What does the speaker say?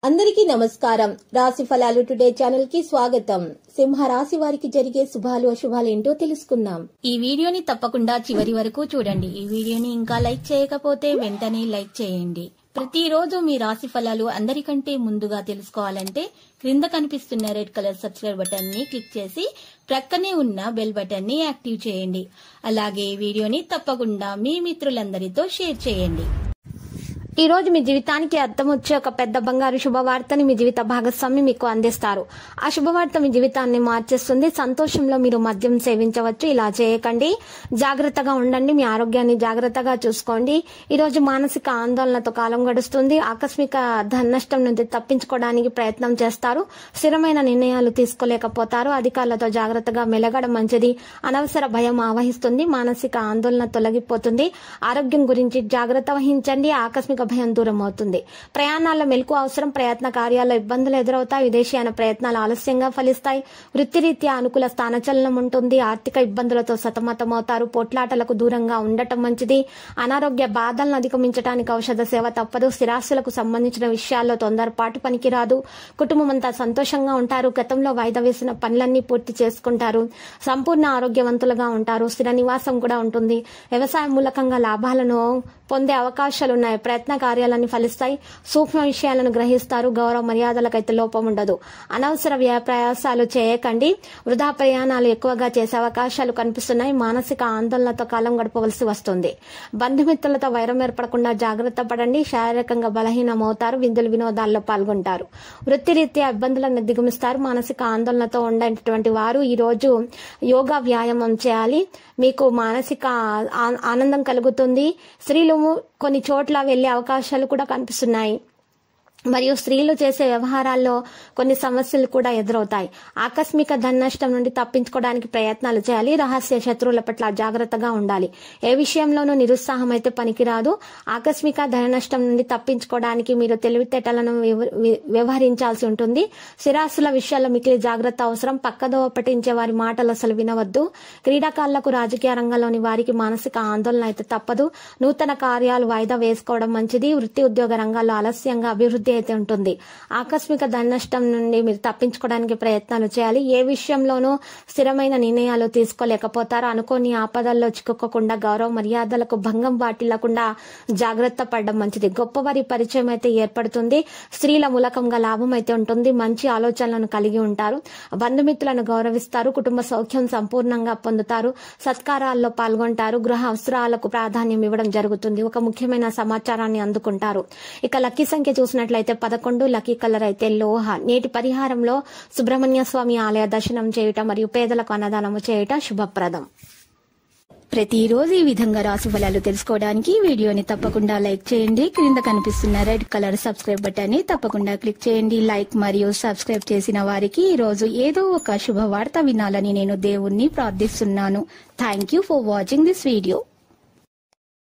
అందరికీ నమస్కారం రాశి ఫలాలు టుడే ఛానల్ కి స్వాగతం సింహ రాశి వారికి జరిగే శుభాలు అశుభాలు ఏంటో తెలుసుకుందాం ఈ వీడియోని తప్పకుండా చివరి వరకు చూడండి ఈ వీడియోని ఇంకా లైక్ చేయకపోతే వెంటనే లైక్ చేయండి ప్రతిరోజు మీ రాశి ఫలాలు అందరికంటే ముందుగా తెలుసుకోవాలంటే క్రింద కనిపిస్తున్న రెడ్ కలర్ సబ్స్క్రైబ్ బటన్ ని క్లిక్ చేసి ప్రక్కనే ఉన్న బెల్ బటన్ ని యాక్టివ్ చేయండి అలాగే ఈ వీడియోని తప్పకుండా మీ మిత్రులందరితో షేర్ చేయండి ఈ రోజు మీ జీవితానికి అర్థం వచ్చే ఒక పెద్ద బంగారు శుభవార్తని మీ జీవిత భాగస్వామి మీకు అందిస్తారు ఆ శుభవార్త మీ జీవితాన్ని మార్చేస్తుంది సంతోషంలో మీరు మద్యం సేవించవచ్చు ఇలా చేయకండి జాగ్రత్తగా ఉండండి మీ ఆరోగ్యాన్ని జాగ్రత్తగా చూసుకోండి ఈ రోజు మానసిక ఆందోళనతో కాలం గడుస్తుంది ఆకస్మిక ధన నష్టం నుంచి తప్పించుకోవడానికి ప్రయత్నం చేస్తారు స్థిరమైన నిర్ణయాలు తీసుకోలేకపోతారు అధికారులతో జాగ్రత్తగా మెలగడం మంచిది అనవసర భయం ఆవహిస్తుంది మానసిక ఆందోళన తొలగిపోతుంది ఆరోగ్యం గురించి జాగ్రత్త వహించండి ఆకస్మిక భయం దూరం అవుతుంది ప్రయాణాల్లో మెలకు అవసరం ప్రయత్న కార్యాల్లో ఇబ్బందులు ఎదురవుతాయి విదేశీయాన ప్రయత్నాలు ఆలస్యంగా ఫలిస్తాయి వృత్తిరీత్యా అనుకూల స్థానచలనం ఉంటుంది ఆర్థిక ఇబ్బందులతో సతమతమవుతారు పోట్లాటలకు దూరంగా ఉండటం మంచిది అనారోగ్య బాధలను అధిగమించడానికి ఔషధ సేవ తప్పదు స్థిరాస్తులకు సంబంధించిన విషయాల్లో తొందరపాటు పనికిరాదు కుటుంబం అంతా సంతోషంగా ఉంటారు గతంలో వాయిదా వేసిన పనులన్నీ పూర్తి చేసుకుంటారు సంపూర్ణ ఆరోగ్యవంతులుగా ఉంటారు స్థిర నివాసం కూడా ఉంటుంది వ్యవసాయ మూలకంగా లాభాలను పొందే అవకాశాలు ఉన్నాయి ప్రయత్న కార్యాలన్నీ ఫలిస్తాయి సూక్ష్మ విషయాలను గ్రహిస్తారు గౌరవ మర్యాదలకైతే లోపం ఉండదు అనవసర వ్యయ ప్రయాసాలు చేయకండి వృధా ప్రయాణాలు ఎక్కువగా చేసే అవకాశాలు కనిపిస్తున్నాయి మానసిక ఆందోళనతో కాలం గడపవలసి వస్తుంది బంధుమిత్రులతో వైరం ఏర్పడకుండా జాగ్రత్త పడండి శారీరకంగా బలహీనమవుతారు విందులు వినోదాల్లో పాల్గొంటారు వృత్తిరీత్యా ఇబ్బందులను దిగమిస్తారు మానసిక ఆందోళనతో ఉండేటువంటి వారు ఈ రోజు యోగా వ్యాయామం చేయాలి మీకు మానసిక ఆ- ఆనందం కలుగుతుంది స్త్రీలు కొన్ని చోట్ల వెళ్లే అవకాశాలు కూడా కనిపిస్తున్నాయి మరియు స్త్రీలు చేసే వ్యవహారాల్లో కొన్ని సమస్యలు కూడా ఎదురవుతాయి ఆకస్మిక ధన నష్టం నుండి తప్పించుకోవడానికి ప్రయత్నాలు చేయాలి రహస్య శత్రువుల పట్ల జాగ్రత్తగా ఉండాలి ఏ విషయంలోనూ నిరుత్సాహం అయితే పనికిరాదు ఆకస్మిక ధన నష్టం నుండి తప్పించుకోవడానికి మీరు తెలివితేటలను వివ- వి- వ్యవహరించాల్సి ఉంటుంది స్థిరాస్తుల విషయాల్లో మిగిలి జాగ్రత్త అవసరం పక్కదోవ పట్టించే వారి మాటలు అసలు వినవద్దు క్రీడాకారులకు రాజకీయ రంగంలోని వారికి మానసిక ఆందోళన అయితే తప్పదు నూతన కార్యాలు వాయిదా వేసుకోవడం మంచిది వృత్తి ఉద్యోగ రంగాల్లో ఆలస్యంగా అభివృద్ధి అయితే ఉంటుంది ఆకస్మిక ధన నష్టం నుండి మీరు తప్పించుకోవడానికి ప్రయత్నాలు చేయాలి ఏ విషయంలోనూ స్థిరమైన నిర్ణయాలు తీసుకోలేకపోతారో అనుకోని ఆపదల్లో చిక్కుకోకుండా గౌరవ మర్యాదలకు భంగం వాటిల్లకుండా జాగ్రత్త పడడం మంచిది గొప్పవారి పరిచయం అయితే ఏర్పడుతుంది స్త్రీల మూలకంగా లాభం అయితే ఉంటుంది మంచి ఆలోచనలను కలిగి ఉంటారు బంధుమిత్రులను గౌరవిస్తారు కుటుంబ సౌఖ్యం సంపూర్ణంగా పొందుతారు సత్కారాల్లో పాల్గొంటారు గృహ అవసరాలకు ప్రాధాన్యం ఇవ్వడం జరుగుతుంది ఒక ముఖ్యమైన సమాచారాన్ని అందుకుంటారు ఇక లక్కీ సంఖ్య చూసినట్లయితే పదకొండు లక్కీ కలర్ అయితే లోహ నేటి పరిహారంలో సుబ్రహ్మణ్య స్వామి ఆలయ దర్శనం చేయుట మరియు పేదలకు అన్నదానము చేయుట శుభప్రదం ప్రతిరోజు ఈ విధంగా రాశి ఫలాలు తెలుసుకోవడానికి ఈ వీడియోని తప్పకుండా లైక్ చేయండి క్రింద కనిపిస్తున్న రెడ్ కలర్ సబ్స్క్రైబ్ బటన్ ని తప్పకుండా క్లిక్ చేయండి లైక్ మరియు సబ్స్క్రైబ్ చేసిన వారికి ఈ రోజు ఏదో ఒక శుభవార్త వినాలని నేను దేవుణ్ణి ప్రార్థిస్తున్నాను thank you for watching this video